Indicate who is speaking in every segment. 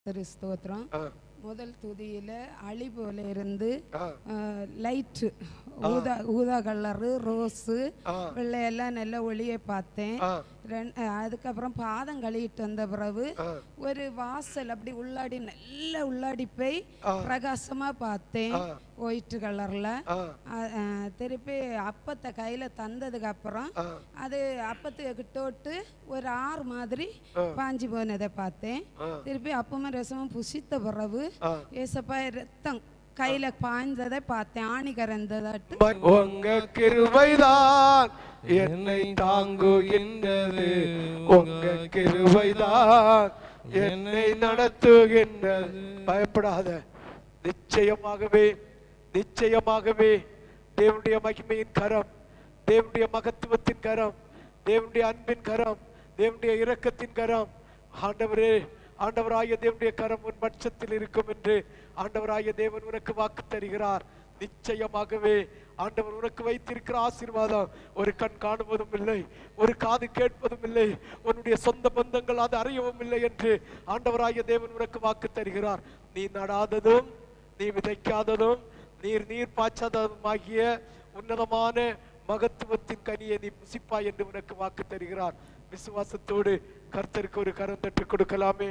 Speaker 1: திரு ஸ்தோத்திரம்
Speaker 2: ஆ,
Speaker 1: முதல் துதியில அழி போல இருந்து
Speaker 2: ஆ,
Speaker 1: லைட்டு ஊதா ஊதா கலரு ரோஸு
Speaker 2: ஆ.
Speaker 1: வெள்ளையெல்லாம் நல்ல ஒளியை பார்த்தேன்
Speaker 2: ஆ,
Speaker 1: ரெண்- அஹ் அதுக்கப்புறம் பாதம் கழுவிட்டு வந்த பிறகு
Speaker 2: ஆ.
Speaker 1: ஒரு வாசல் அப்படி உள்ளாடி நல்ல உள்ளாடி போய்
Speaker 2: ஆ.
Speaker 1: பிரகாசமா பார்த்தேன்
Speaker 2: ஆ.
Speaker 1: ஒயிட் கலர்ல
Speaker 2: ஆ,
Speaker 1: அ- அஹ் திருப்பி அப்பத்தை கையில தந்ததுக்கு அப்புறம்
Speaker 2: ஆ.
Speaker 1: அது அப்பத்துக்கு கிட்டோட்டு ஒரு ஆறு மாதிரி
Speaker 2: ஆ.
Speaker 1: பாஞ்சு போனதை பார்த்தேன்
Speaker 2: ஆ.
Speaker 1: திருப்பி அப்பமும் ரசமும் புசித்த பிறகு
Speaker 2: ஆ.
Speaker 1: ஏசப்பா ரத்தம் கையில பாய்ந்ததை பார்த்தேன் ஆணி கறந்ததாட்டு
Speaker 2: ம- உங்க கிருபைதான் என்னை தாங்குகின்றது உங்க கிருபைதான் என்னை நடத்துகின்றது பயப்படாத நிச்சயமாகவே நிச்சயமாகவே தேவனுடைய மகிமையின் கரம் தேவனுடைய மகத்துவத்தின் கரம் தேவனுடைய அன்பின் கரம் தேவனுடைய இரக்கத்தின் கரம் ஆண்டவரே ஆண்டவராகிய தேவனுடைய கரம் உன் பட்சத்தில் இருக்கும் என்று ஆண்டவராகிய தேவன் உனக்கு வாக்கு தருகிறார் நிச்சயமாகவே ஆண்டவர் உனக்கு வைத்திருக்கிற ஆசீர்வாதம் ஒரு கண் காணுவதும் இல்லை ஒரு காது கேட்பதும் இல்லை உன்னுடைய சொந்த பந்தங்கள் அது அறியவும் இல்லை என்று ஆண்டவராகிய தேவன் உனக்கு வாக்கு தருகிறார் நீ நடாததும் நீ விதைக்காததும் நீர் நீர் பாய்ச்சாததுமாகிய உன்னதமான மகத்துவத்தின் கனியை நீ புசிப்பாய் என்று உனக்கு வாக்கு தருகிறார் விசுவாசத்தோடு கர்த்தருக்கு ஒரு கரம் தட்டு கொடுக்கலாமே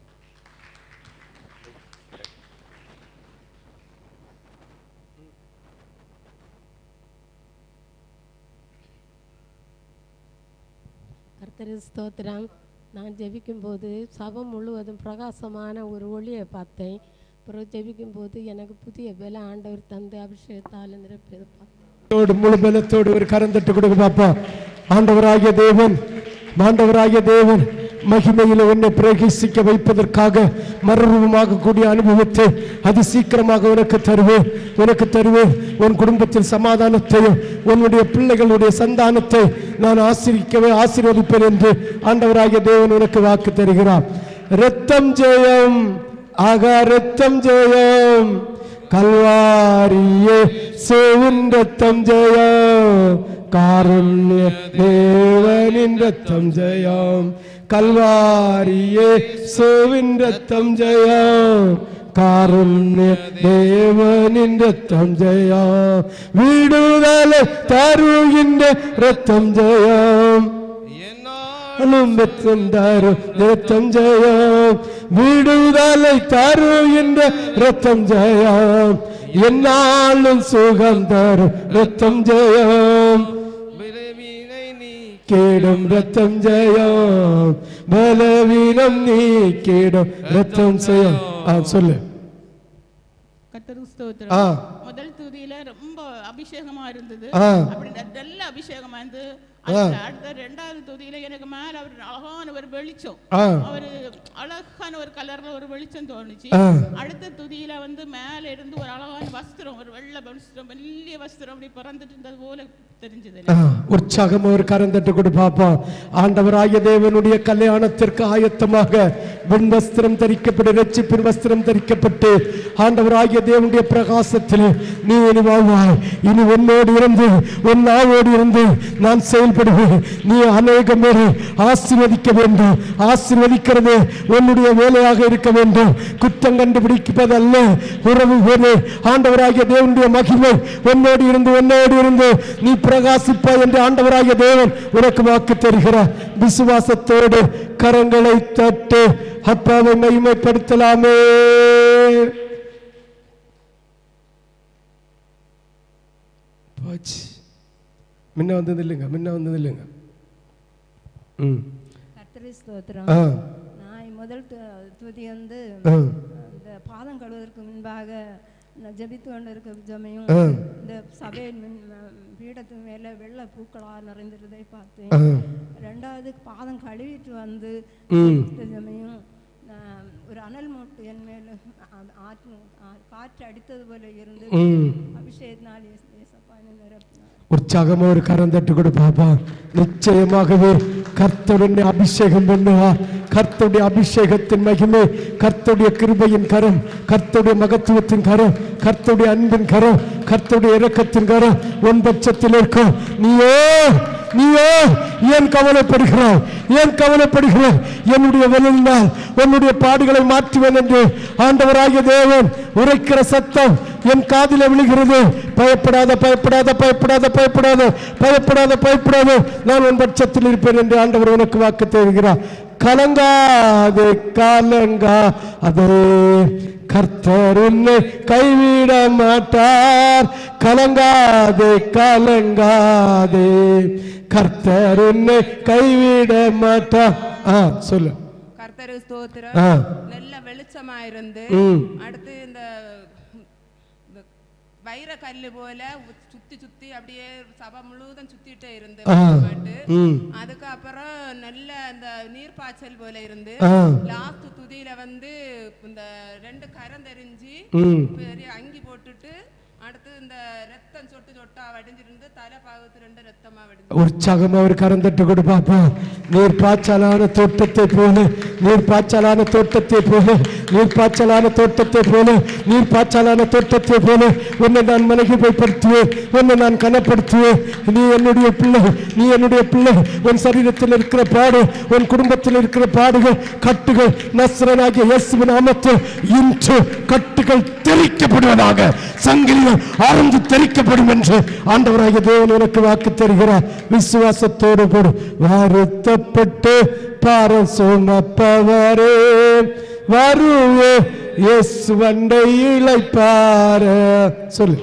Speaker 3: கர்த்தரு ஸ்தோத்திரம் நான் ஜெபிக்கும்போது சபம் முழுவதும் பிரகாசமான ஒரு ஒளியை பார்த்தேன் பிறகு ஜெபிக்கும்போது எனக்கு புதிய பல ஆண்டவர் தந்து அபிஷேகத்தால் நிரப்பியது பார்த்தேன்
Speaker 4: தோடு முழு பலத்தோடு ஒரு கரந்தட்டு கொடுக்க பாப்பா ஆண்டவராகிய தேவன் ஆண்டவராகிய தேவன் மகிமையில் உன்னை பிரகசிக்க வைப்பதற்காக மறுரூபமாக கூடிய அனுபவத்தை அது சீக்கிரமாக உனக்கு தருவேன் உனக்கு தருவேன் உன் குடும்பத்தில் சமாதானத்தையும் உன்னுடைய பிள்ளைகளுடைய சந்தானத்தை நான் ஆசிரிக்கவே ஆசீர்வதிப்பேன் என்று ஆண்டவராகிய தேவன் உனக்கு வாக்கு தருகிறார் இரத்தம் ஜெயம் ஆகா இரத்தம் ஜெயம் கல்வாரியே சேவின் ரத்தம் ஜெயம் காருண்ய தேவனின் ரத்தம் ஜெயம் கல்வாரியே சேவின் ரத்தம் ஜெயம் காருண்ய தேவனின் ரத்தம் ஜெயம் விடுதலை தருகின்ற ரத்தம் ஜெயம் அனுபத்தம் தரும் ரத்தம் ஜெயம் விடுதலை தருகின்ற ரத்தம் ஜெயம் என்னாலும் சுகம் தரும் ரத்தம் ஜெயம் கேடும் ரத்தம் ஜெயம் பலவீனம் நீ கேடும் ரத்தம் ஜெயம் ஆ சொல்லு
Speaker 5: கர்த்தருக்கு
Speaker 4: ஆ.
Speaker 5: ஸ்தோத்திரம் முதல் துதியில ரொம்ப அபிஷேகமா இருந்தது
Speaker 4: ஆ.
Speaker 5: அப்படி நல்ல அபிஷேகமா இருந்து அடுத்த அடுத்த ரெண்டாவது துதியில எனக்கு மேல அவர் அழகான ஒரு வெளிச்சம்
Speaker 4: ஆ.
Speaker 5: ஒரு அழகான ஒரு கலர்ல ஒரு வெளிச்சம் தோணுச்சு
Speaker 4: ஆ.
Speaker 5: அடுத்த துதியில வந்து மேல இருந்து ஒரு அழகான வஸ்திரம் ஒரு வெள்ளை வஸ்திரம் மெல்லிய வஸ்திரம் அப்படி பறந்துட்டு இருந்தது போல தெரிஞ்சது
Speaker 4: ஆ, உற்சாகமா ஒரு கரந்தட்டு கொடு பாப்போம் ஆண்டவராகிய தேவனுடைய கல்யாணத்திற்கு ஆயத்தமாக வெண் வஸ்திரம் தரிக்கப்பட்டு ரட்சிப்பின் வஸ்திரம் தரிக்கப்பட்டு ஆண்டவராகிய தேவனுடைய பிரகாசத்தில் நீ இனி வாழ்வாய் இனி உன்னோடு இருந்து உன் நாவோடு இருந்து நான் செயல்படுவேன் நீ அநேகம் பேரை ஆசீர்வதிக்க வேண்டும் ஆசீர்வதிக்கிறது உன்னுடைய வேலையாக இருக்க வேண்டும் குற்றம் கண்டுபிடிப்பதல்ல உறவு ஒரு ஆண்டவராகிய தேவனுடைய மகிமை உன்னோடு இருந்து உன்னோடு இருந்து நீ பிரகாசிப்பாய் என்று ஆண்டவராகிய தேவன் உனக்கு வாக்கு தருகிறார் விசுவாசத்தோடு கரங்களை தட்டு அப்பாவை மகிமைப்படுத்தலாமே போச்சு முன்ன வந்தது இல்லைங்க முன்ன வந்தது இல்லைங்க ம்
Speaker 6: கர்த்தரி ஸ்தோத்திரம்
Speaker 4: ஆ
Speaker 6: நான் முதல் து- துதி வந்து
Speaker 4: ஆ
Speaker 6: இந்த பாதம் கழுவதற்கு முன்பாக நான் ஜெபித்து கொண்டு இருக்க ஜமையும்
Speaker 4: ஆ.
Speaker 6: இந்த சபையின் முன் பீடத்து மேலே வெள்ளை பூக்களாக நிறைந்திருந்ததை
Speaker 4: ஆ.
Speaker 6: பார்த்தேன் ரெண்டாவது பாதம் கழுவிட்டு வந்து
Speaker 4: ம்.
Speaker 6: ஜெபித்த சமயம் நான் ஒரு அனல் மூட்டு என் மேலே ஆற்று ஆ- காற்று அடித்தது போல இருந்து
Speaker 4: ம்.
Speaker 6: அபிஷேகத்தினால் இயேசு- இயேசப்பா என்னை நிரப்பினார்
Speaker 4: உற்சாகமா ஒரு கரம் தட்டு கொடு பாப்பா நிச்சயமாகவே கர்த்தருடைய அபிஷேகம் பண்ணுவார் கர்த்தருடைய அபிஷேகத்தின் மகிமை கர்த்தருடைய கிருபையின் கரம் கர்த்தருடைய மகத்துவத்தின் கரம் கர்த்தருடைய அன்பின் கரம் கர்த்தருடைய இரக்கத்தின் கரம் உன் பட்சத்தில் இருக்கும் நீயோ நீயோ ஏன் கவலைப்படுகிறாய் ஏன் கவலைப்படுகிறாய் என்னுடைய வலினால் உன்னுடைய பாடுகளை மாற்றுவேன் என்று ஆண்டவராகிய தேவன் உரைக்கிற சத்தம் என் காதில விழுகிறது பயப்படாத பயப்படாத பயப்படாத பயப்படாத பயப்படாத பயப்படாத நான் உன் பட்சத்தில் இருப்பேன் என்று ஆண்டவர் உனக்கு வாக்கு தருகிறார் கலங்காதே கலங்காதே கர்த்தர் உன்னை கைவிட மாட்டார் கலங்காதே கலங்காதே கர்த்தர் உன்னை கைவிட மாட்டார் ஆ சொல்லு
Speaker 1: கர்த்தரு ஸ்தோத்திரம்
Speaker 4: ஆ.
Speaker 1: நல்ல வெளிச்சமா இருந்து
Speaker 4: ம்.
Speaker 1: அடுத்து இந்த இந்த வைர கல்லு போல உ- சுத்தி சுத்தி அப்படியே சபை முழுவதும் சுத்திட்டே இருந்து
Speaker 4: ஆ.
Speaker 1: பாட்டு.
Speaker 4: ம்.
Speaker 1: அதுக்கப்புறம் நல்ல இந்த நீர்ப்பாய்ச்சல் போல இருந்து
Speaker 4: ஆ.
Speaker 1: லாஸ்ட் துதியில வந்து இந்த ரெண்டு கரம் தெரிஞ்சு
Speaker 4: ம்.
Speaker 1: பெரிய அங்கி போட்டுட்டு அடுத்து இந்த ரத்தம் சொட்டு சொட்டா வடிஞ்சிருந்து தலை பாகத்து ரெண்டு ரத்தமா வடிஞ்சு
Speaker 4: உற்சாகமா ஒரு கரந்தட்டு கொடு பாப்போம் நீர் பாய்ச்சலான தோட்டத்தை போல நீர் பாய்ச்சலான தோட்டத்தை போல நீர் பாய்ச்சலான தோட்டத்தை போல நீர் பாய்ச்சலான தோட்டத்தை போல உன்னை நான் மனகிமைப்படுத்துவேன் உன்னை நான் கனப்படுத்துவேன் நீ என்னுடைய பிள்ளை நீ என்னுடைய பிள்ளை உன் சரீரத்தில் இருக்கிற பாடு உன் குடும்பத்தில் இருக்கிற பாடுகள் கட்டுகள் நஸ்ரனாகிய இயேசுவின் நாமத்தில் இன்று கட்டுகள் தெரிக்கப்படுவதாக சங்கிலிகள் ஆரம்பி தெரிக்கப்படும் என்று ஆண்டவராகிய தேவன் உனக்கு வாக்கு தருகிறார் விசுவாசத்தோடு போடு வருத்தப்பட்டு பாரம் சுமப்பவரே வருவே இயேசு வண்டை இழைப்பார சொல்லு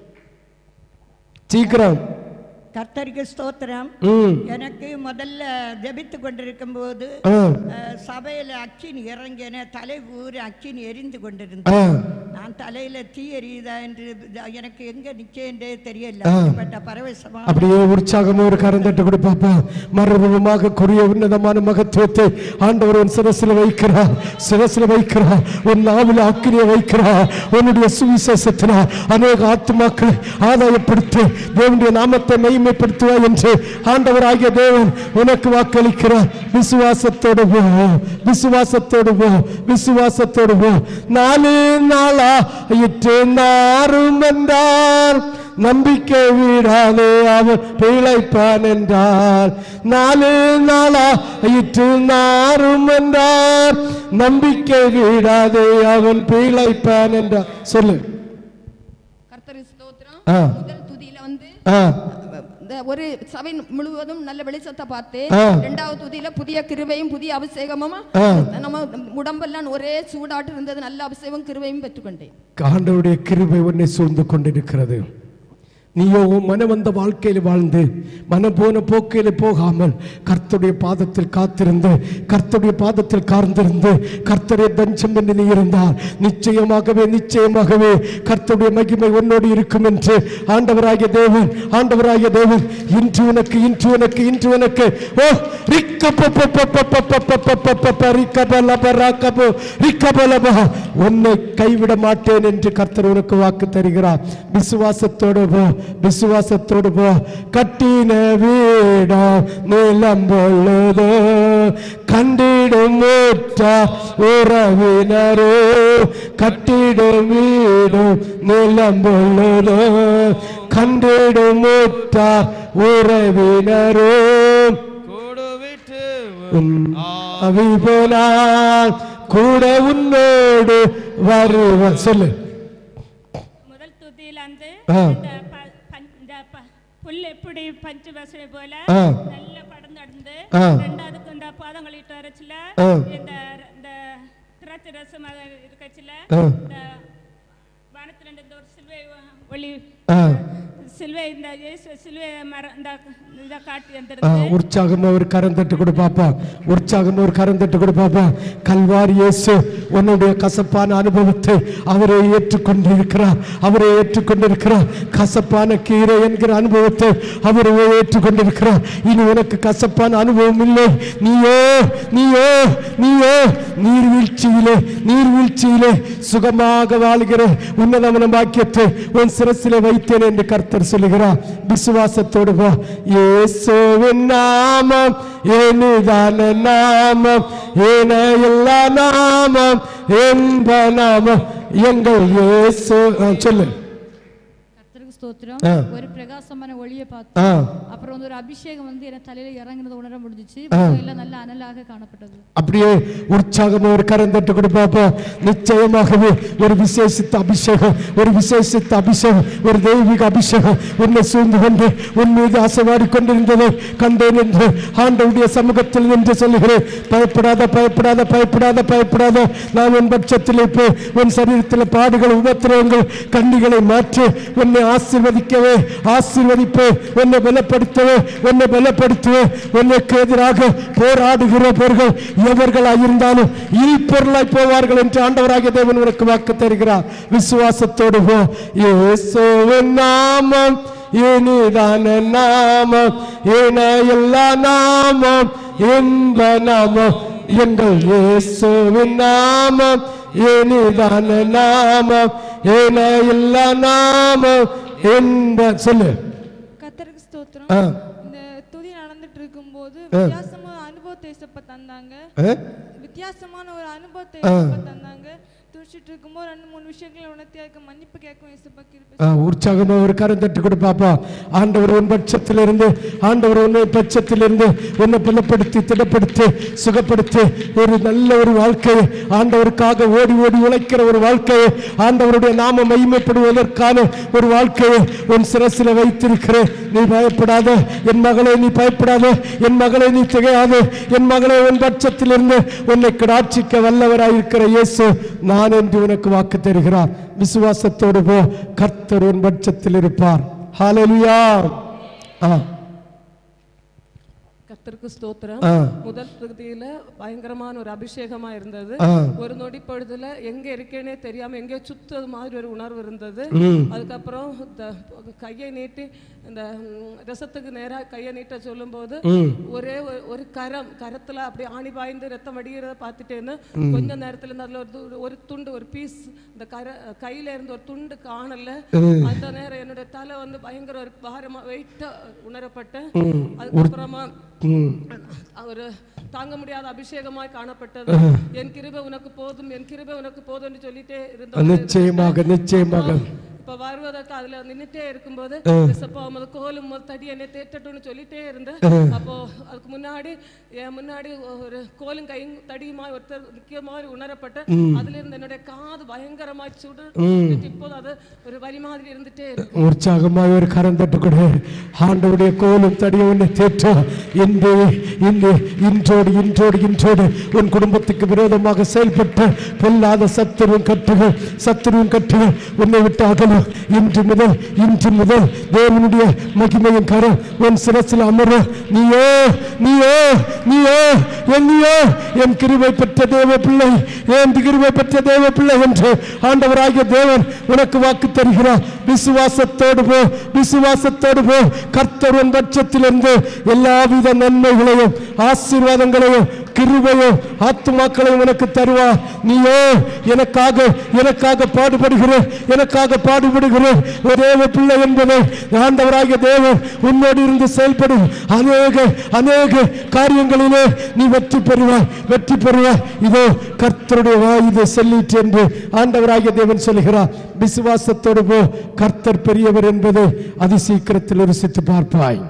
Speaker 4: சீக்கிரம்
Speaker 6: கர்த்தருக்கு ஸ்தோத்திரம்
Speaker 4: ம்
Speaker 6: எனக்கு முதல்ல ஜெபித்து கொண்டிருக்கும் போது
Speaker 4: ஆ
Speaker 6: சபையில் அக்கினி இறங்கின தலை ஊறி அக்கினி எரிந்து
Speaker 4: ஆ
Speaker 6: கொண்டிருந்தது நான் தலையில தீ எரியுதா என்று எனக்கு எங்க நிச்சயன்றே தெரியல
Speaker 4: ஆ.
Speaker 6: அப்படிப்பட்ட பரவசமா
Speaker 4: அப்படியே உற்சாகமா ஒரு கரந்தட்டு கொடு பாப்பா மறுபடியுமாக கூறிய உன்னதமான மகத்துவத்தை ஆண்டவர் உன் சிரசில் வைக்கிறார் சிரசில் வைக்கிறார் உன் நாவில் அக்கினியை வைக்கிறார் உன்னுடைய சுவிசேஷத்தினால் அநேக ஆத்துமாக்களை ஆதாயப்படுத்தி தேவனுடைய நாமத்தை மைமைப்படுத்துவாய் என்று ஆண்டவர் ஆகிய தேவன் உனக்கு வாக்களிக்கிறார் விசுவாசத்தோடு போ விசுவாசத்தோடு போ விசுவாசத்தோடு போ நாலு நாளா இட்டு நாரும் என்றார் நம்பிக்கை விடாதே அவன் பிழைப்பான் என்றார் நாலு நாளா இட்டு நாரும் என்றார் நம்பிக்கை விடாதே அவன் பிழைப்பான் என்றார் சொல்லு
Speaker 7: கர்த்தர் ஸ்தோத்திரம்
Speaker 4: ஆ.
Speaker 7: முதல் துதியில வந்து
Speaker 4: ஆ
Speaker 7: இந்த ஒரு சபை முழுவதும் நல்ல வெளிச்சத்தை பார்த்து
Speaker 4: ஆ.
Speaker 7: ரெண்டாவது துதியில புதிய கிருபையும் புதிய அபிஷேகமும்
Speaker 4: ஆ.
Speaker 7: நம்ம உடம்பெல்லாம் ஒரே சூடாட்டு இருந்தது நல்ல அபிஷேகம் கிருபையும் பெற்றுக்கொண்டேன்
Speaker 4: ஆண்டவருடைய கிருபை உன்னை சூழ்ந்து கொண்டிருக்கிறது நீயோ உன் மனம் வந்த வாழ்க்கையில் வாழ்ந்து மனம் போன போக்கையில் போகாமல் கர்த்தருடைய பாதத்தில் காத்திருந்து கர்த்தருடைய பாதத்தில் கார்ந்திருந்து கர்த்தரை தஞ்சம் என்று நீ இருந்தால் நிச்சயமாகவே நிச்சயமாகவே கர்த்தருடைய மகிமை உன்னோடு இருக்கும் என்று ஆண்டவராகிய தேவன் ஆண்டவராகிய தேவன் இன்று உனக்கு இன்று உனக்கு இன்று உனக்கு ஓ ரிக்கபலபா உன்னை கைவிட மாட்டேன் என்று கர்த்தர் உனக்கு வாக்கு தருகிறார் விசுவாசத்தோடு போ விசுவாசத்தோடு போ கட்டின வீடா நிலம் பொழுதோ கண்டிடும் ஊற்றா உறவினரோ கட்டிடும் வீடும் நிலம் பொழுதோ கண்டிடும் ஊற்றா உறவினரோ
Speaker 8: கூடு விட்டு
Speaker 4: உன் அவி போனால் கூட உன்னோடு வருவ சொல்லு
Speaker 9: முதல் துதியில வந்து
Speaker 4: ஆ.
Speaker 9: இந்த ப- பஞ்- இந்த ப- புல் எப்படி பஞ்சு வசதி போல
Speaker 4: ஆ.
Speaker 9: நல்ல படம் நடந்து
Speaker 4: ஆ.
Speaker 9: ரெண்டாவதுக்கு இந்த பாதங்கள் இட்டு வரச்சுல
Speaker 4: ஆ.
Speaker 9: இந்த இந்த திராட்சை ரசம் அது இருக்கச்சுல
Speaker 4: ஆ.
Speaker 9: இந்த வானத்துல இருந்து இந்த ஒரு சிலுவை ஒளி
Speaker 4: ஆ
Speaker 9: சிலுவை இந்த இயேசு சிலுவை மரம் இந்த இதை காட்டி
Speaker 4: ஆ,
Speaker 9: வந்துருது
Speaker 4: உற்சாகமா ஒரு கரம் தட்டு கொடு பாப்பா உற்சாகமா ஒரு கரம் தட்டு கொடு பாப்பா கல்வாரி இயேசு உன்னுடைய கசப்பான அனுபவத்தை அவரை ஏற்றுக்கொண்டிருக்கிறார் அவரை ஏற்றுக்கொண்டிருக்கிறார் கசப்பான கீரை என்கிற அனுபவத்தை அவர் ஏற்றுக்கொண்டிருக்கிறார் இனி உனக்கு கசப்பான அனுபவம் இல்லை நீயோ நீயோ நீயோ நீர்வீழ்ச்சியிலே நீர்வீழ்ச்சியிலே சுகமாக வாழ்கிற உன்னதமன பாக்கியத்தை உன் சிரசிலே வைத்தேன் என்று கர்த்தர் சொல்லுகிறார் விசுவாசத்தோடு போ இயேசுவின் நாமம் ஏனிதான நாமம் ஏன எல்லா நாமம் என்ப நாமம் எங்கள் இயேசு ஆ, சொல்லு
Speaker 7: கர்த்தருக்கு
Speaker 10: ஸ்தோத்திரம்
Speaker 4: ஆ.
Speaker 10: ஒரு பிரகாசமான ஒளியை
Speaker 4: ஆ.
Speaker 10: பார்த்தேன் அப்புறம் வந்து ஒரு அபிஷேகம் வந்து என் தலையில இறங்குனது உணர முடிஞ்சிச்சு
Speaker 4: ஆ.
Speaker 10: எல்லாம் நல்ல அனலாக காணப்பட்டது
Speaker 4: அப்படியே உற்சாகமா ஒரு கரம் தட்டு கொடுப்பாப்போ நிச்சயமாகவே ஒரு விசேஷித்த அபிஷேகம் ஒரு விசேஷித்த அபிஷேகம் ஒரு தெய்வீக அபிஷேகம் உன்னை சூழ்ந்து கொண்டு உன் மீது ஆசைவாடி கொண்டிருந்ததை கண்டேன் என்று ஆண்டவுடைய சமூகத்தில் என்று சொல்லுகிறேன் பயப்படாத பயப்படாத பயப்படாத பயப்படாத நான் உன் பட்சத்தில் இப்போ உன் சரீரத்தில் பாடுகள் உபத்திரவங்கள் கண்ணிகளை மாற்றி உன்னை ஆசீர்வதிக்கவே ஆசீர்வதிப்பு உன்னை பலப்படுத்தவே உன்னை பலப்படுத்துவே உன்னைக்கு எதிராக போராடுகிறவர்கள் எவர்களாய் இருந்தாலும் இல்பொருளாய் போவார்கள் என்று ஆண்டவராகிய தேவன் உனக்கு வாக்கு தருகிறார் விசுவாசத்தோடு போ இயேசுவின் நாமம் இனிதான நாமம் இன எல்லா நாமம் இன்ப நாமம் எங்கள் இயேசுவின் நாமம் இனிதான நாமம் இன எல்லா நாமம் இன்ப சொல்லு
Speaker 11: கத்தருக்கு ஸ்தோத்திரம்
Speaker 4: ஆ.
Speaker 11: இந்த துதி நடந்துட்டு இருக்கும்போது
Speaker 4: ஆ.
Speaker 11: வித்தியாசமான அனுபவத்தை இசப்ப தந்தாங்க
Speaker 4: ஆ?
Speaker 11: வித்தியாசமான ஒரு அனுபவத்தை
Speaker 4: ஆ.
Speaker 11: இசப்ப தந்தாங்க துடிச்சிட்டு இருக்கும்போது ரெண்டு மூணு விஷயங்களை உணர்த்தி அதுக்கு மன்னிப்பு கேட்கும் இசப்பா கிருபை
Speaker 4: ஆ, உற்சாகமா ஒரு கரம் தட்டி கொடு பாப்பா ஆண்டவர் உன் பட்சத்திலிருந்து ஆண்டவர் உன்னை பட்சத்திலிருந்து உன்னை பலப்படுத்தி திடப்படுத்தி சுகப்படுத்தி ஒரு நல்ல ஒரு வாழ்க்கையை ஆண்டவருக்காக ஓடி ஓடி உழைக்கிற ஒரு வாழ்க்கையை ஆண்டவருடைய நாம மகிமைப்படுவதற்கான ஒரு வாழ்க்கையை உன் சிரசில் வைத்திருக்கிறேன் நீ பயப்படாத என் மகளே நீ பயப்படாத என் மகளே நீ திகையாத என் மகளே உன் பட்சத்திலிருந்து உன்னை கிடாட்சிக்க வல்லவராயிருக்கிற இயேசு நான் என்று உனக்கு வாக்கு தருகிறார் விசுவாசத்தோடு போ கர்த்தர் உன் பட்சத்தில் இருப்பார் ஹalleluya ஆ
Speaker 12: கர்த்தருக்கு ஸ்தோத்திரம்
Speaker 4: ஆ.
Speaker 12: முதல் பகுதியில பயங்கரமான ஒரு அபிஷேகமா இருந்தது
Speaker 4: ஆ.
Speaker 12: ஒரு நொடி பொழுதுல எங்க இருக்கேனே தெரியாம எங்கேயோ சுத்தது மாதிரி ஒரு உணர்வு இருந்தது
Speaker 4: ம்.
Speaker 12: அதுக்கப்புறம் இந்த கையை நீட்டி இந்த ம், ரசத்துக்கு நேரா கையை நீட்ட சொல்லும்போது
Speaker 4: ம்.
Speaker 12: ஒரே ஒரு- ஒரு கரம் கரத்துல அப்படியே ஆணி பாய்ந்து ரத்தம் வடிகிறத பார்த்துட்டேன்னு
Speaker 4: ம்.
Speaker 12: கொஞ்ச நேரத்துல இருந்து அதுல ஒரு து- ஒரு துண்டு ஒரு பீஸ் இந்த கர கையில இருந்து ஒரு துண்டு காணல
Speaker 4: ம்.
Speaker 12: அந்த நேரம் என்னோட தலை வந்து பயங்கர ஒரு பாரமா வெயிட்டா உணரப்பட்டேன்
Speaker 4: ம்.
Speaker 12: அதுக்கப்புறமா
Speaker 4: ம்.
Speaker 12: ஒரு தாங்க முடியாத அபிஷேகமாய் காணப்பட்டது
Speaker 4: ஆ.
Speaker 12: என் கிருபை உனக்கு போதும் என் கிருபை உனக்கு போதும்னு சொல்லிட்டே
Speaker 4: நிச்சயமாக நிச்சயமாக
Speaker 12: இப்ப வருவதற்கு அதுல நின்னுட்டே இருக்கும்போது
Speaker 4: ஆ.
Speaker 12: இசப்பா உமது கோலும் உமது தடி என்னை தேற்றட்டும்னு சொல்லிட்டே இருந்தேன்
Speaker 4: ஆ.
Speaker 12: அப்போ அதுக்கு முன்னாடி என் முன்னாடி ஒரு கோலும் கையும் தடியுமாய் ஒருத்தர் நிக்கிற மாதிரி உணரப்பட்ட
Speaker 4: ம்.
Speaker 12: அதுல இருந்து என்னுடைய காது பயங்கரமாய் சுடு
Speaker 4: ம்.
Speaker 12: இப்போது அது ஒரு வலி மாதிரி இருந்துட்டே இருக்கு
Speaker 4: உற்சாகமாக ஒரு கரம் தட்டு கொடு ஆண்டவுடைய கோலும் தடியும் உன்னை தேற்ற இன்று இன்று இன்றோடு இன்றோடு இன்றோடு உன் குடும்பத்துக்கு விரோதமாக செயல்பட்ட பொல்லாத சத்துருவின் கட்டுகள் சத்துருவின் கட்டுகள் உன்னை விட்டு அகலும் இன்று முதல் இன்று முதல் தேவனுடைய மகிமையின் கரம் உன் சிரசில் அமர நீயோ நீயோ நீயோ என்னையோ என் கிருபை பெற்ற தேவ பிள்ளை என் கிருபை பெற்ற தேவ பிள்ளை என்று ஆண்டவராகிய தேவன் உனக்கு வாக்கு தருகிறார் விசுவாசத்தோடு போ விசுவாசத்தோடு போ கர்த்தர் உன் பட்சத்திலிருந்து எல்லாவித நன்மைகளையும் ஆசீர்வாதங்களையும் கிருபையும் ஆத்துமாக்களையும் உனக்கு தருவார் நீயோ எனக்காக எனக்காக பாடுபடுகிறேன் எனக்காக பாடுபடுகிறேன் ஒரு தேவ பிள்ளை என்பதை ஆண்டவராகிய தேவன் உன்னோடு இருந்து செயல்படும் அநேக அநேக காரியங்களிலே நீ வெற்றி பெறுவாய் வெற்றி பெறுவாய் இதோ கர்த்தருடைய வாய் இதை சொல்லிட்டு என்று ஆண்டவராகிய தேவன் சொல்கிறார் விசுவாசத்தோடு போ கர்த்தர் பெரியவர் என்பதை அதி சீக்கிரத்தில் ருசித்து பார்ப்பாய்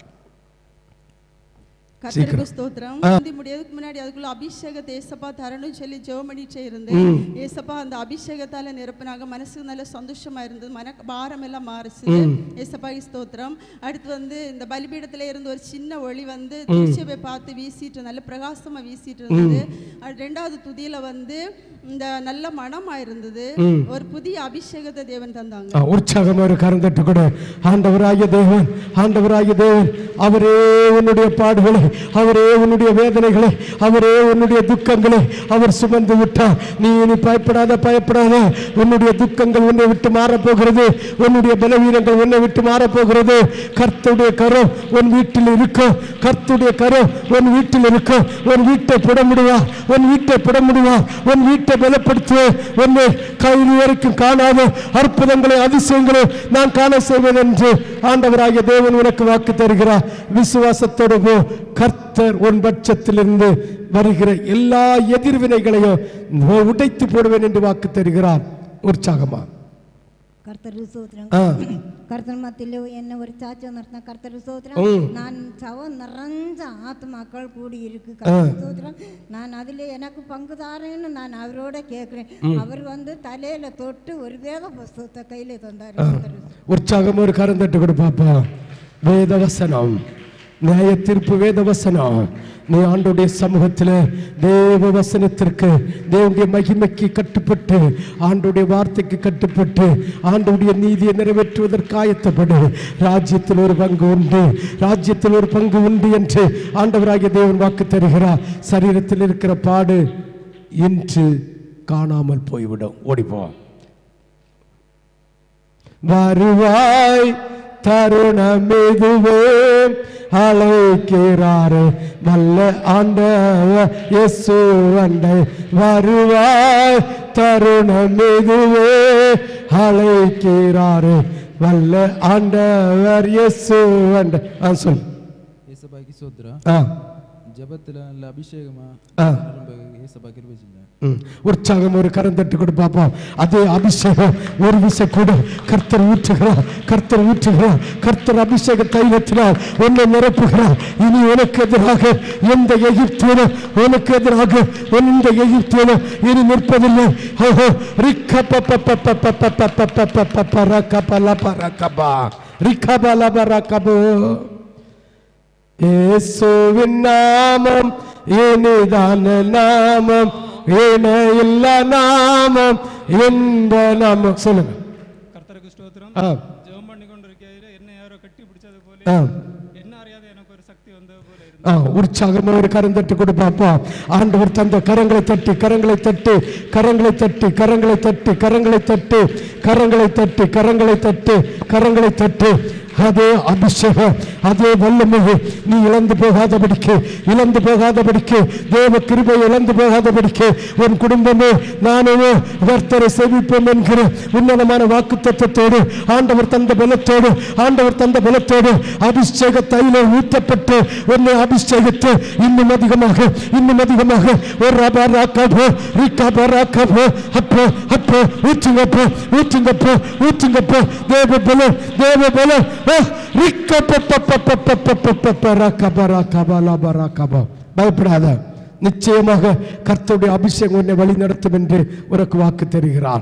Speaker 13: கர்த்தருக்கு
Speaker 4: சீக்கிரம்.
Speaker 13: ஸ்தோத்திரம்
Speaker 4: ஆ.
Speaker 13: முந்தி முடியதுக்கு முன்னாடி அதுக்குள்ள அபிஷேகத்தை ஏசப்பா தரணும்னு சொல்லி ஜெபம் பண்ணிட்டே இருந்தேன்
Speaker 4: ம்.
Speaker 13: ஏசப்பா அந்த அபிஷேகத்தால நிரப்பினாங்க மனசுக்கு நல்ல சந்தோஷமா இருந்தது மன பாரம் எல்லாம் மாறுச்சு
Speaker 4: ம்.
Speaker 13: ஏசப்பா ஸ்தோத்திரம் அடுத்து வந்து இந்த பலிபீடத்துல இருந்து ஒரு சின்ன ஒளி வந்து
Speaker 4: ம்.
Speaker 13: திருச்சியை பார்த்து வீசிட்டு நல்ல பிரகாசமா வீசிட்டு இருந்தது அது ரெண்டாவது துதியில வந்து இந்த நல்ல மனமா இருந்தது
Speaker 4: ம்.
Speaker 13: ஒரு புதிய அபிஷேகத்தை தேவன் தந்தாங்க
Speaker 4: ஆ, உற்சாகமா ஒரு கரந்தட்டு கூட ஆண்டவராகிய தேவன் ஆண்டவராகிய தேவன் அவரே உன்னுடைய பாடுகளை அவரே உன்னுடைய வேதனைகளை அவரே உன்னுடைய துக்கங்களை அவர் சுமந்து விட்டார் நீ இனி பயப்படாத பயப்படாத உன்னுடைய துக்கங்கள் உன்னை விட்டு மாறப்போகிறது உன்னுடைய பலவீனங்கள் உன்னை விட்டு மாறப்போகிறது கர்த்தருடைய கரம் உன் வீட்டில் இருக்கும் கர்த்தருடைய கரம் உன் வீட்டில் இருக்கும் உன் வீட்டை புடமிடுவா உன் வீட்டை புடமிடுவா உன் வீட்டை பலப்படுத்துவேன் உன்னை கையில் வரைக்கும் காணாத அற்புதங்களை அதிசயங்களை நான் காண செய்வேன் என்று ஆண்டவராகிய தேவன் உனக்கு வாக்கு தருகிறார் விசுவாசத்தோடு போ கர்த்தர் உன் பட்சத்திலிருந்து வருகிற எல்லா எதிர்வினைகளையும் உடைத்து போடுவேன் என்று வாக்கு தருகிறார் உற்சாகமா
Speaker 6: കർത്തർ സൂത്രം
Speaker 4: ആ.
Speaker 6: കർത്തർ മത്തില് എന്നെ ഒരു ചാച്ച നിർത്തുന്ന കർത്തർ സൂത്രം
Speaker 4: ഉം.
Speaker 6: ഞാൻ ചവ നിറஞ்ச ആത്മാക്കൾ കൂടി இருக்கு
Speaker 4: ஆ.
Speaker 6: கர்த்தர் சூத்திரம் நான் அதில் எனக்கு பங்கு தாரேன்னு நான் அவரோட கேட்குறேன்
Speaker 4: ம்.
Speaker 6: அவர் வந்து தலையில தொட்டு ஒரு வேத புஸ்தகத்தை கையில தந்தார்
Speaker 4: ஆ. உற்சாகம் ஒரு கரம் தட்டு கொடு பாப்பா வேதவசனம் நியாய தீர்ப்பு வேதவசனம் நீ ஆண்டுடைய சமூகத்தில் தேவ வசனத்திற்கு தேவனுடைய மகிமைக்கு கட்டுப்பட்டு ஆண்டுடைய வார்த்தைக்கு கட்டுப்பட்டு ஆண்டுடைய நீதியை நிறைவேற்றுவதற்கு ஆயத்தப்படு ராஜ்யத்தில் ஒரு பங்கு உண்டு ராஜ்யத்தில் ஒரு பங்கு உண்டு என்று ஆண்டவராகிய தேவன் வாக்கு தருகிறார் சரீரத்தில் இருக்கிற பாடு இன்று காணாமல் போய்விடும் ஓடிப்போம் வருவாய் தருணம் இதுவே அழைக்கிறாரு நல்ல ஆண்டவர் இயேசு அண்டை வருவாய் தருணம் இதுவே அழைக்கிறாரு வல்ல ஆண்டவர் இயேசு அண்டை ஆ சொல்
Speaker 14: ஏசபாய்க்கு சோத்ரா
Speaker 4: ஆ
Speaker 14: ஜபத்தில் நல்ல அபிஷேகமா
Speaker 4: ஆ.
Speaker 14: ஏசபா கிருபை செஞ்சார்
Speaker 4: ம். உற்சாகம் ஒரு கரம் தட்டு கொடு பார்ப்போம் அதே அபிஷேகம் ஒரு விசை கூட கர்த்தர் ஊற்றுகிறார் கர்த்தர் ஊற்றுகிறார் கர்த்தர் அபிஷேக தைலத்தினால் உன்னை நிரப்புகிறார் இனி உனக்கு எதிராக எந்த எகிப்தியனும் உனக்கு எதிராக எந்த எகிப்தியனும் இனி நிற்பதில்லை ஓஹோ ரிக்க பரக்கப்பா ரிக்கபலபரக்கபோ இயேசுவின் நாமம் இனிதான நாமம் இணையில்ல நாமம் இந்த நாமம் சொல்லுங்க
Speaker 15: கர்த்தருக்கு ஸ்தோத்திரம்
Speaker 4: ஆ.
Speaker 15: ஜெபம் பண்ணி கொண்டிருக்கையில என்னை யாரோ கட்டி பிடிச்சது போல
Speaker 4: ஆ.
Speaker 15: என்ன அறியாத எனக்கு ஒரு சக்தி வந்தது போல இருந்தது.
Speaker 4: ஆ, உற்சாகமா ஒரு கரம் தட்டி கொடு பார்ப்போம் ஆண்டவர் தந்த கரங்களை தட்டி கரங்களை தட்டி கரங்களை தட்டி கரங்களை தட்டி கரங்களை தட்டி கரங்களை தட்டி கரங்களை தட்டி கரங்களை தட்டி அதே அபிஷேகம் அதே வல்லமையை நீ இழந்து போகாதபடிக்கு இழந்து போகாதபடிக்கு தேவ கிருபை இழந்து போகாதபடிக்கு உன் குடும்பமே நானே கர்த்தரை சேவிப்போம் என்கிற உன்னதமான வாக்கு தத்துவத்தோடு ஆண்டவர் தந்த பலத்தோடு ஆண்டவர் தந்த பலத்தோடு அபிஷேக தைல ஊற்றப்பட்டு உன்னை அபிஷேகித்து இன்னும் அதிகமாக இன்னும் அதிகமாக ஒரு ரபராக்கபோ ரிக்கபராக்கபோ அப்போ அப்போ ஊற்றுங்கப்போ ஊற்றுங்கப்போ ஊற்றுங்கப்போ தேவ பலம் தேவ பலம் பயப்படாத நிச்சயமாக கர்த்தருடைய அபிஷேகம் உன்னை வழி நடத்தும் என்று உனக்கு வாக்கு தருகிறான்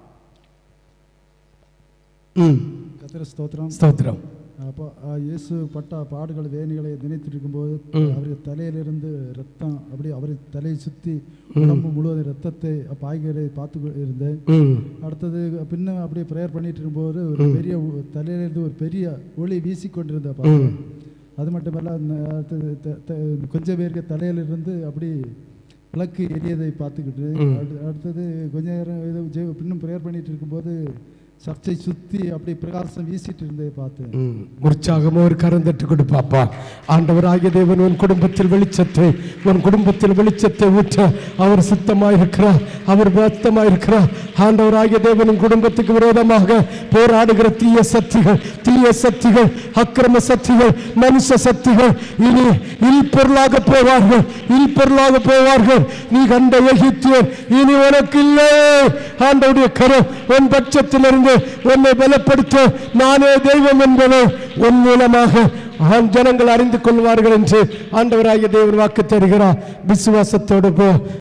Speaker 4: ம்
Speaker 16: கத்திர ஸ்தோத்திரம்
Speaker 4: ஸ்தோத்திரம்
Speaker 16: அப்போ ஆ, இயேசு பட்ட பாடுகள் வேணிகளை நினைத்திருக்கும்போது
Speaker 4: ம்.
Speaker 16: அவருடைய தலையிலிருந்து ரத்தம் அப்படி அவர் தலையை சுற்றி
Speaker 4: ம்.
Speaker 16: உடம்பு முழுவதும் ரத்தத்தை பாய்கிறதை பார்த்து கொ- இருந்தேன்
Speaker 4: ம்.
Speaker 16: அடுத்தது பின்ன அப்படியே ப்ரேயர் பண்ணிட்டு இருக்கும்போது ஒரு
Speaker 4: ம்.
Speaker 16: பெரிய ஒ- தலையிலிருந்து ஒரு பெரிய ஒளி வீசிக்கொண்டிருந்த பார்த்தேன்
Speaker 4: ம்.
Speaker 16: அது மட்டுமல்ல அந்த அடுத்தது த- த- கொஞ்சம் பேருக்கு தலையிலிருந்து அப்படி விளக்கு எரியதை பார்த்துக்கிட்டு
Speaker 4: ம்.
Speaker 16: அடுத்து- அடுத்தது கொஞ்ச நேரம் இது ஜெ- இன்னும் ப்ரேயர் பண்ணிட்டு இருக்கும்போது சர்ச்சை சுற்றி அப்படி பிரகாசம் வீசிட்டு இருந்ததை பார்த்தேன்
Speaker 4: ம். உற்சாகமா ஒரு கரம் தட்டு கொடு பாப்பா ஆண்டவராகிய தேவன் உன் குடும்பத்தில் வெளிச்சத்தை உன் குடும்பத்தில் வெளிச்சத்தை ஊற்ற அவர் சுத்தமாயிருக்கிறார் அவர் பக்தமாயிருக்கிறார் ஆண்டவராகிய தேவன் உன் குடும்பத்துக்கு விரோதமாக போராடுகிற தீய சக்திகள் தீய சக்திகள் அக்கிரம சக்திகள் மனுஷ சக்திகள் இனி இல் பொருளாக போவார்கள் இல் பொருளாக போவார்கள் நீ கண்ட எகிப்தியர் இனி உனக்கு இல்லை ஆண்டவருடைய கரம் உன் பட்சத்திலிருந்து உன்னை பலப்படுத்த நானே தெய்வம் என்பதை உன் மூலமாக ஆண் ஜனங்கள் அறிந்து கொள்வார்கள் என்று ஆண்டவராகிய தேவன் வாக்கு தருகிறார் விசுவாசத்தோடு போ